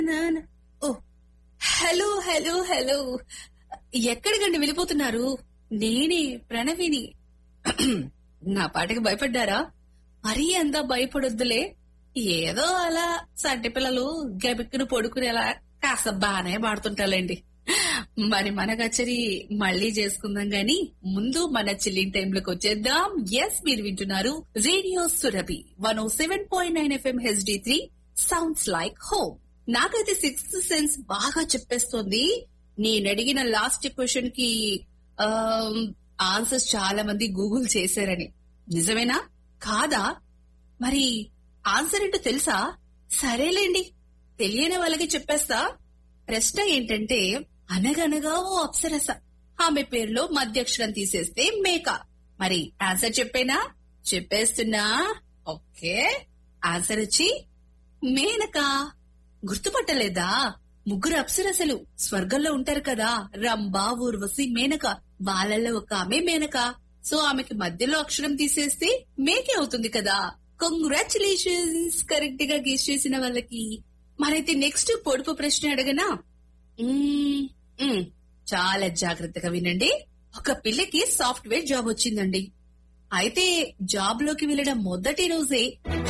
నాన్న. Oh hello hello hello ఎక్కడికండి వెళ్ళిపోతున్నారు నేనే ప్రణవిని నా పాటకి భయపడ్డారా మరీ అంత భయపడొద్దులే ఏదో అలా సంటి పిల్లలు గబిక్కును పడుకునేలా కాస్త బానే పాడుతుంటాలండి మరి మన కచేరి మళ్ళీ చేసుకుందాం గాని ముందు మన చిల్లింగ్ టైమ్ లోకి వచ్చేద్దాం ఎస్ మీరు వింటున్నారు radio Surabhi one O seven point nine FM HD three sounds like home నాకైతే సిక్స్త్ సెన్స్ బాగా చెప్పేస్తోంది నేను అడిగిన లాస్ట్ క్వశ్చన్ కి ఆన్సర్స్ చాలా మంది గూగుల్ చేశారని నిజమేనా కాదా మరి ఆన్సర్ ఏంటో తెలుసా సరేలేండి తెలియని వాళ్ళకి చెప్పేస్తా ప్రశ్న ఏంటంటే అనగనగా ఓ అప్సరస ఆమె పేరులో మధ్యక్షరం తీసేస్తే మేక మరి ఆన్సర్ చెప్పేనా చెప్పేస్తున్నా ఓకే ఆన్సర్ వచ్చి మేనక గుర్తుపట్టలేదా ముగ్గురు అప్సరసలు స్వర్గంలో ఉంటారు కదా రంభ ఊర్వశి మేనక బాలల్లో ఒక ఆమె మేనక సో ఆమెకి మధ్యలో అక్షరం తీసేస్తే మేకే అవుతుంది కదా కంగ్రాచులేషన్స్ కరెక్ట్ గా గెస్ చేసిన వాళ్ళకి మరైతే నెక్స్ట్ పొడుపు ప్రశ్న అడగనా మ్మ్, మ్మ్, చాలా జాగ్రత్తగా వినండి ఒక పిల్లకి సాఫ్ట్వేర్ జాబ్ వచ్చిందండి అయితే జాబ్ లోకి వెళ్ళడం మొదటి రోజే